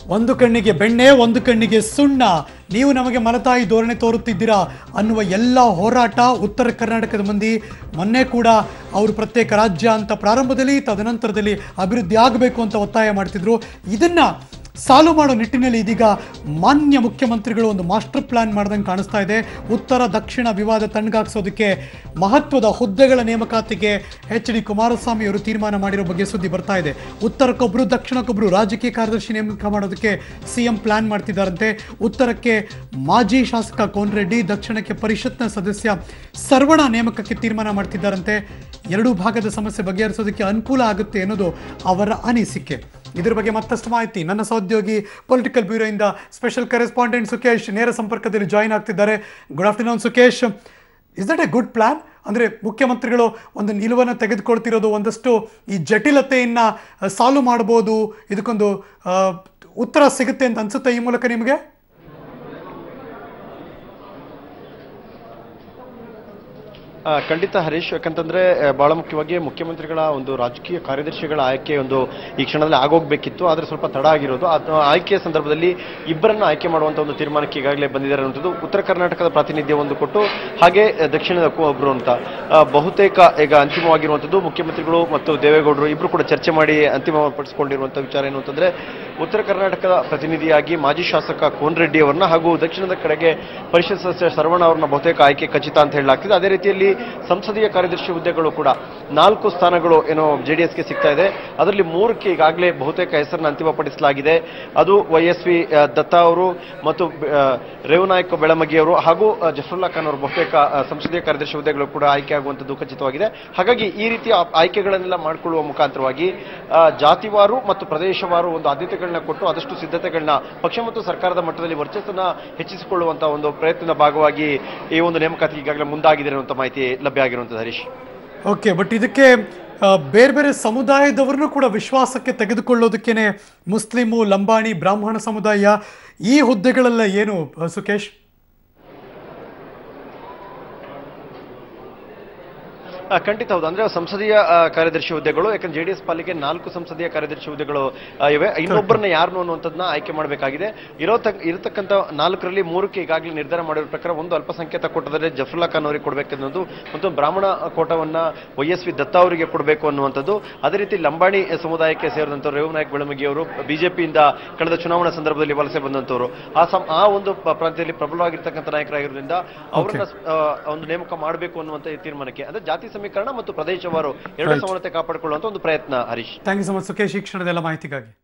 ಒಂದು ಕಣ್ಣಿಗೆ ಬೆಣ್ಣೆ ಒಂದು ಕಣ್ಣಿಗೆ ಸುಣ್ಣ ನೀವು ನಮಗೆ ಮಲತಾಯಿ ಧೋರಣೆ ತೋರುತ್ತಿದ್ದೀರಾ ಅನ್ನುವ ಎಲ್ಲ ಹೋರಾಟ ಉತ್ತರ ಕರ್ನಾಟಕದ ಮಂದಿ ಮೊನ್ನೆ ಕೂಡ ಅವರು ಪ್ರತ್ಯೇಕ ರಾಜ್ಯ ಅಂತ ಪ್ರಾರಂಭದಲ್ಲಿ ತದನಂತರದಲ್ಲಿ ಅಭಿವೃದ್ಧಿ ಆಗಬೇಕು ಅಂತ ಒತ್ತಾಯ ಮಾಡ್ತಿದ್ರು ಇದನ್ನ ಸಾಲು ಮಾಡೋ ನಿಟ್ಟಿನಲ್ಲಿ ಇದೀಗ ಮಾನ್ಯ ಮುಖ್ಯಮಂತ್ರಿಗಳು ಒಂದು ಮಾಸ್ಟರ್ ಪ್ಲಾನ್ ಮಾಡ್ದಂಗೆ ಕಾಣಿಸ್ತಾ ಇದೆ ಉತ್ತರ ದಕ್ಷಿಣ ವಿವಾದ ತಣ್ಣಗಾಕ್ಸೋದಕ್ಕೆ ಮಹತ್ವದ ಹುದ್ದೆಗಳ ನೇಮಕಾತಿಗೆ ಎಚ್ ಡಿ ಕುಮಾರಸ್ವಾಮಿ ಅವರು ತೀರ್ಮಾನ ಮಾಡಿರೋ ಬಗ್ಗೆ ಸುದ್ದಿ ಬರ್ತಾ ಇದೆ ಉತ್ತರಕ್ಕೊಬ್ರು ದಕ್ಷಿಣಕ್ಕೊಬ್ರು ರಾಜಕೀಯ ಕಾರ್ಯದರ್ಶಿ ನೇಮಕ ಮಾಡೋದಕ್ಕೆ ಸಿಎಂ ಪ್ಲಾನ್ ಮಾಡ್ತಿದ್ದಾರಂತೆ ಉತ್ತರಕ್ಕೆ ಮಾಜಿ ಶಾಸಕ ಕೋನ್ ರೆಡ್ಡಿ ದಕ್ಷಿಣಕ್ಕೆ ಪರಿಷತ್ನ ಸದಸ್ಯ ಸರ್ವಣ ನೇಮಕಕ್ಕೆ ತೀರ್ಮಾನ ಮಾಡ್ತಿದ್ದಾರಂತೆ ಎರಡೂ ಭಾಗದ ಸಮಸ್ಯೆ ಬಗೆಹರಿಸೋದಕ್ಕೆ ಅನುಕೂಲ ಆಗುತ್ತೆ ಅನ್ನೋದು ಅವರ ಅನಿಸಿಕೆ ಇದ್ರ ಬಗ್ಗೆ ಮತ್ತಷ್ಟು ಮಾಹಿತಿ ನನ್ನ ಸಹೋದ್ಯೋಗಿ ಪೊಲಿಟಿಕಲ್ ಬ್ಯೂರೋಯಿಂದ ಸ್ಪೆಷಲ್ ಕರೆಸ್ಪಾಂಡೆಂಟ್ ಸುಖೇಶ್ ನೇರ ಸಂಪರ್ಕದಲ್ಲಿ ಜಾಯಿನ್ ಆಗ್ತಿದ್ದಾರೆ good afternoon Sukesh is that a good plan ಅಂದರೆ ಮುಖ್ಯಮಂತ್ರಿಗಳು ಒಂದು ನಿಲುವನ್ನು ತೆಗೆದುಕೊಳ್ತಿರೋದು ಒಂದಷ್ಟು ಈ ಜಟಿಲತೆಯನ್ನು ಸಾಲ್ವ್ ಮಾಡ್ಬೋದು ಇದಕ್ಕೊಂದು ಆ, ಉತ್ತರ ಸಿಗುತ್ತೆ ಅಂತ ಅನ್ಸುತ್ತೆ ಈ ಮೂಲಕ ನಿಮಗೆ ಆ, ಖಂಡಿತ ಹರೀಶ್ ಯಾಕಂತಂದ್ರೆ ಆ, ಬಹಳ ಮುಖ್ಯವಾಗಿ ಮುಖ್ಯಮಂತ್ರಿಗಳ ಒಂದು ರಾಜಕೀಯ ಕಾರ್ಯದರ್ಶಿಗಳ ಆಯ್ಕೆ ಒಂದು ಈ ಕ್ಷಣದಲ್ಲಿ ಆಗೋಗ್ಬೇಕಿತ್ತು ಆದ್ರೆ ಸ್ವಲ್ಪ ತಡ ಆಗಿರೋದು ಅದು ಆಯ್ಕೆಯ ಸಂದರ್ಭದಲ್ಲಿ ಇಬ್ಬರನ್ನ ಆಯ್ಕೆ ಮಾಡುವಂತ ಒಂದು ತೀರ್ಮಾನಕ್ಕೆ ಈಗಾಗಲೇ ಬಂದಿದ್ದಾರೆ ಅನ್ನೋದು ಉತ್ತರ ಕರ್ನಾಟಕದ ಪ್ರಾತಿನಿಧ್ಯ ಒಂದು ಕೊಟ್ಟು ಹಾಗೆ ಆ, ದಕ್ಷಿಣದಕ್ಕೂ ಒಬ್ರು ಅಂತ ಆ, ಬಹುತೇಕ ಈಗ ಅಂತಿಮವಾಗಿರುವಂತದ್ದು ಮುಖ್ಯಮಂತ್ರಿಗಳು ಮತ್ತು ದೇವೇಗೌಡರು ಇಬ್ರು ಕೂಡ ಚರ್ಚೆ ಮಾಡಿ ಅಂತಿಮಪಡಿಸಿಕೊಂಡಿರುವಂತ ವಿಚಾರ ಏನು ಅಂತಂದ್ರೆ ಉತ್ತರ ಕರ್ನಾಟಕದ ಪ್ರತಿನಿಧಿಯಾಗಿ ಮಾಜಿ ಶಾಸಕ ಕೋನ್ ರೆಡ್ಡಿ ಅವರನ್ನ ಹಾಗೂ ದಕ್ಷಿಣದ ಕಡೆಗೆ ಪರಿಷತ್ ಸದಸ್ಯ ಸರ್ವಣ ಅವರನ್ನ ಬಹುತೇಕ ಆಯ್ಕೆ ಖಚಿತ ಅಂತ ಹೇಳಲಾಗ್ತಿದೆ ಅದೇ ರೀತಿಯಲ್ಲಿ ಸಂಸದೀಯ ಕಾರ್ಯದರ್ಶಿ ಹುದ್ದೆಗಳು ಕೂಡ ನಾಲ್ಕು ಸ್ಥಾನಗಳು ಏನೋ ಜೆಡಿಎಸ್ಗೆ ಸಿಗ್ತಾ ಇದೆ ಅದರಲ್ಲಿ ಮೂರಕ್ಕೆ ಈಗಾಗಲೇ ಬಹುತೇಕ ಹೆಸರನ್ನ ಅಂತಿಮಪಡಿಸಲಾಗಿದೆ ಅದು ವೈ ಎಸ್ ವಿ ದತ್ತ ಅವರು ಮತ್ತು ಆ, ರೇವನಾಯಕ್ ಬೆಳಮಗಿ ಅವರು ಹಾಗೂ ಆ, ಜಫರುಲ್ಲಾ ಖಾನ್ ಅವರು ಬಹುತೇಕ ಆ, ಸಂಸದೀಯ ಕಾರ್ಯದರ್ಶಿ ಹುದ್ದೆಗಳು ಕೂಡ ಆಯ್ಕೆ ಆಗುವಂತದ್ದು ಖಚಿತವಾಗಿದೆ ಹಾಗಾಗಿ ಈ ರೀತಿಯ ಆ- ಆಯ್ಕೆಗಳನ್ನೆಲ್ಲ ಮಾಡಿಕೊಳ್ಳುವ ಮುಖಾಂತರವಾಗಿ ಆ, ಜಾತಿವಾರು ಮತ್ತು ಪ್ರದೇಶವಾರು ಒಂದು ಆದ್ಯತೆಗಳನ್ನ ಕೊಟ್ಟು ಆದಷ್ಟು ಸಿದ್ಧತೆಗಳನ್ನ ಪಕ್ಷ ಮತ್ತು ಸರ್ಕಾರದ ಮಟ್ಟದಲ್ಲಿ ವರ್ಚಸ್ಸನ್ನ ಹೆಚ್ಚಿಸಿಕೊಳ್ಳುವಂತಹ ಒಂದು ಪ್ರಯತ್ನದ ಭಾಗವಾಗಿ ಈ ಒಂದು ನೇಮಕಾತಿ ಈಗಾಗಲೇ ಮುಂದಾಗಿದೆ ಅನ್ನುವಂಥ ಮಾಹಿತಿ ಲಭ್ಯ ಆಗಿರುವಂಥದ್ದು ಹರೀಶ್ ಓಕೆ ಬಟ್ ಇದಕ್ಕೆ ಆ, ಬೇರೆ ಬೇರೆ ಸಮುದಾಯದವರನ್ನು ಕೂಡ ವಿಶ್ವಾಸಕ್ಕೆ ತೆಗೆದುಕೊಳ್ಳೋದಕ್ಕೇನೆ ಮುಸ್ಲಿಮು ಲಂಬಾಣಿ ಬ್ರಾಹ್ಮಣ ಸಮುದಾಯ ಈ ಹುದ್ದೆಗಳೆಲ್ಲ ಏನು ಆ, ಸುಖೇಶ್ ಆ, ಖಂಡಿತ ಹೌದು ಅಂದ್ರೆ ಸಂಸದೀಯ ಆ, ಕಾರ್ಯದರ್ಶಿ ಹುದ್ದೆಗಳು ಯಾಕಂದ್ರೆ ಜೆಡಿಎಸ್ ಪಾಲಿಗೆ ನಾಲ್ಕು ಸಂಸದೀಯ ಕಾರ್ಯದರ್ಶಿ ಹುದ್ದೆಗಳು ಆ, ಇವೆ ಇನ್ನೊಬ್ಬರನ್ನ ಯಾರನ್ನು ಅನ್ನುವಂಥದ್ದನ್ನ ಆಯ್ಕೆ ಮಾಡಬೇಕಾಗಿದೆ ಇರೋ ತಕ್- ಇರತಕ್ಕಂಥ ನಾಲ್ಕರಲ್ಲಿ ಮೂರಕ್ಕೆ ಈಗಾಗಲೇ ನಿರ್ಧಾರ ಮಾಡಿರೋ ಪ್ರಕಾರ ಒಂದು ಅಲ್ಪಸಂಖ್ಯಾತ ಕೋಟದಲ್ಲಿ ಜಫರುಲ್ಲಾ ಖಾನ್ ಅವರಿಗೆ ಕೊಡಬೇಕನ್ನೋದು ಮತ್ತು ಬ್ರಾಹ್ಮಣ ಕೋಟವನ್ನ ವೈ ಎಸ್ ವಿ ದತ್ತ ಅವರಿಗೆ ಕೊಡಬೇಕು ಅನ್ನುವಂಥದ್ದು ಅದೇ ರೀತಿ ಲಂಬಾಣಿ ಸಮುದಾಯಕ್ಕೆ ಸೇರಿದಂಥ ರೇವನಾಯಕ್ ಬೆಳಮಗಿ ಅವರು ಬಿಜೆಪಿಯಿಂದ ಕಳೆದ ಚುನಾವಣಾ ಸಂದರ್ಭದಲ್ಲಿ ವಲಸೆ ಬಂದಂತವರು ಆ ಸಂ ಆ ಒಂದು ಪ- ಪ್ರಾಂತ್ಯದಲ್ಲಿ ಪ್ರಬಲವಾಗಿರ್ತಕ್ಕಂಥ ನಾಯಕರಾಗಿರೋದ್ರಿಂದ ಅವರನ್ನ ಆ, ಒಂದು ನೇಮಕ ಮಾಡಬೇಕು ಅನ್ನುವಂಥ ಈ ತೀರ್ಮಾನಕ್ಕೆ ಅಂದ್ರೆ ಜಾತಿ ಸಮೀಕರಣ ಮತ್ತು ಪ್ರದೇಶವಾರು ಎರಡು ಸಮಾನತೆ ಕಾಪಾಡಿಕೊಳ್ಳುವಂತ ಒಂದು ಪ್ರಯತ್ನ Harish thank you so much Sukesh ಈ ಕ್ಷಣದೆಲ್ಲ ಮಾಹಿತಿಗಾಗಿ